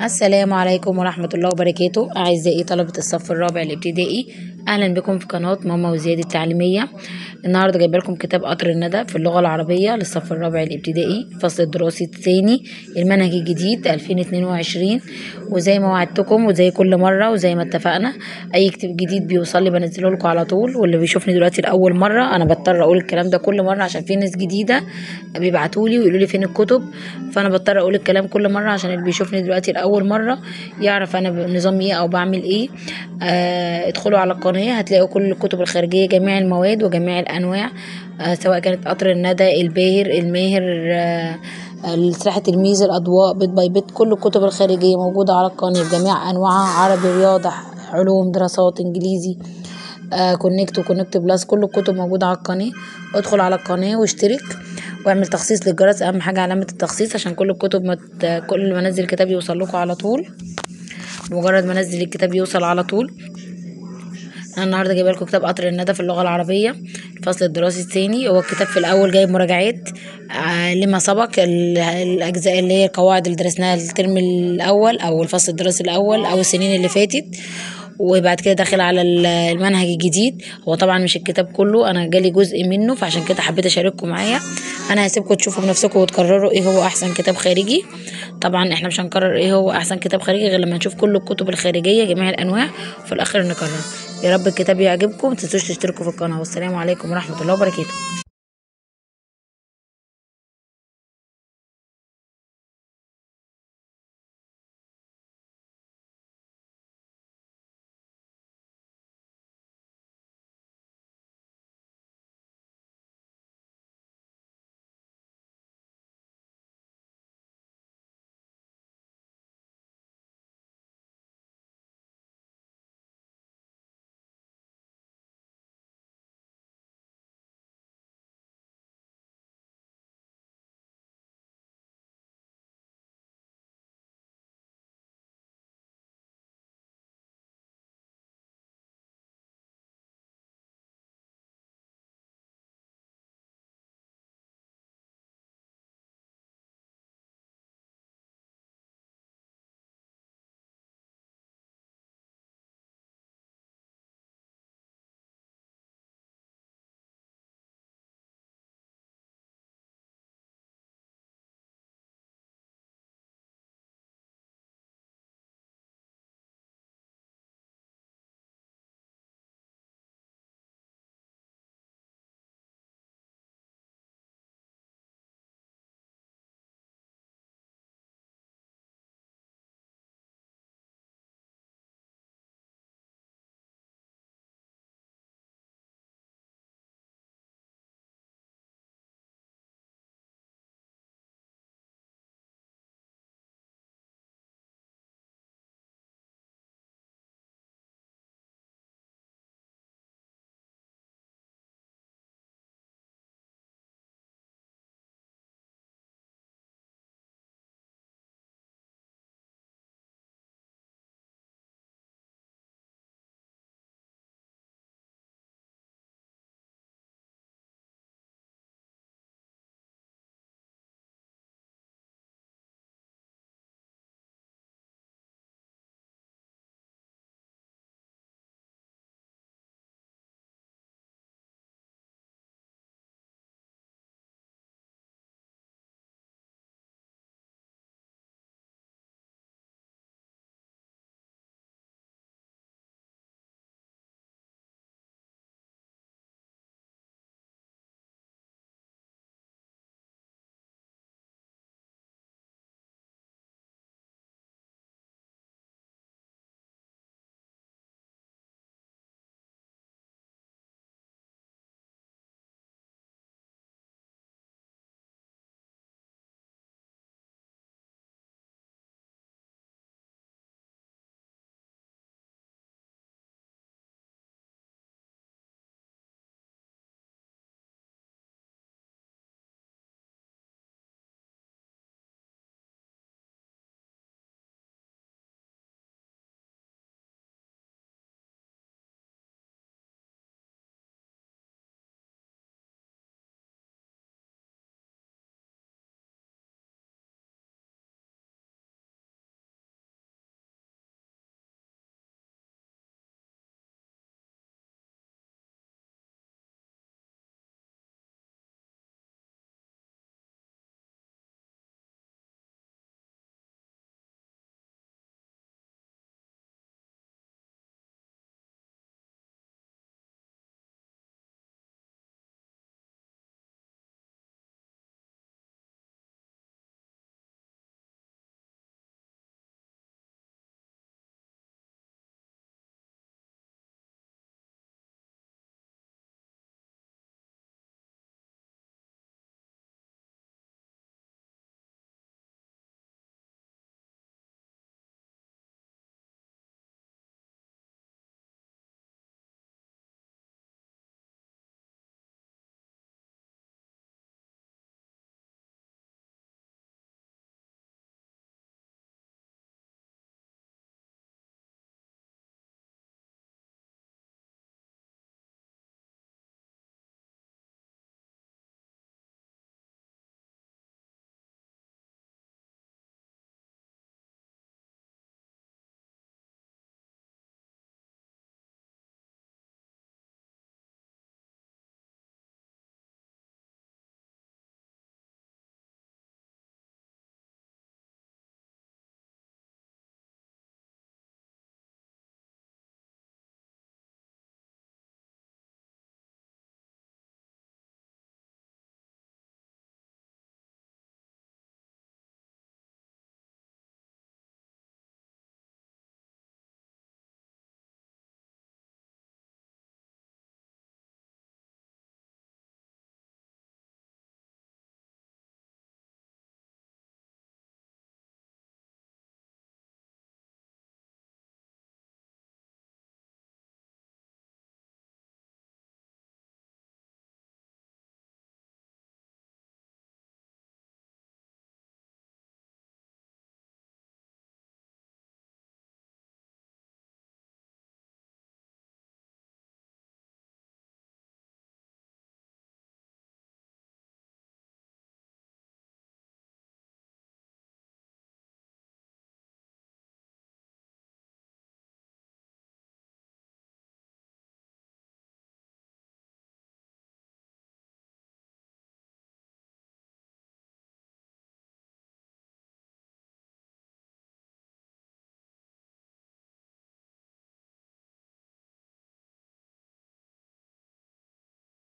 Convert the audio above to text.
السلام عليكم ورحمة الله وبركاته أعزائي طلبة الصف الرابع الابتدائي أهلا بكم في قناة ماما وزياد التعليمية النهاردة جايبة لكم كتاب قطر الندى في اللغة العربية للصف الرابع الابتدائي الفصل الدراسي الثاني المنهج الجديد 2022 وزي ما وعدتكم وزي كل مرة وزي ما اتفقنا أي كتاب جديد بيوصل لي بنزله لكم على طول واللي بيشوفني دلوقتي لأول مرة أنا بضطر أقول الكلام ده كل مرة عشان في ناس جديدة بيبعتولي ويقولوا لي فين الكتب فأنا بضطر أقول الكلام كل مرة عشان اللي بيشوفني دلوقتي لأول مرة يعرف أنا بنظام إيه أو بعمل إيه آه ادخلوا على القناة هتلاقوا كل الكتب الخارجية جميع المواد وجميع الأنواع آه سواء كانت قطر الندى الباهر الماهر آه سلاح التلميذ الأضواء بيت باي بيت كل الكتب الخارجية موجودة على القناة بجميع أنواعها عربي رياضة علوم دراسات إنجليزي آه كونكت وكونكت بلس كل الكتب موجودة على القناة ادخل على القناة واشترك واعمل تخصيص للجرس أهم حاجة علامة التخصيص عشان كل الكتب مت... كل ما انزل كتاب يوصل لكم على طول مجرد ما انزل الكتاب يوصل على طول انا النهارده جايبه لكم كتاب قطر الندى في اللغه العربيه الفصل الدراسي الثاني هو الكتاب في الاول جايب مراجعات آه لما سبق الاجزاء اللي هي القواعد اللي درسناها الترم الاول او الفصل الدراسي الاول او السنين اللي فاتت وبعد كده داخل على المنهج الجديد هو طبعا مش الكتاب كله انا جالي جزء منه فعشان كده حبيت اشارككم معايا انا هسيبكم تشوفوا بنفسكم وتقرروا ايه هو احسن كتاب خارجي طبعا احنا مش هنقرر ايه هو احسن كتاب خارجي غير لما نشوف كل الكتب الخارجيه جميع الانواع وفي الاخر نقرر يا رب الكتاب يعجبكم متنسوش تشتركوا في القناه والسلام عليكم ورحمه الله وبركاته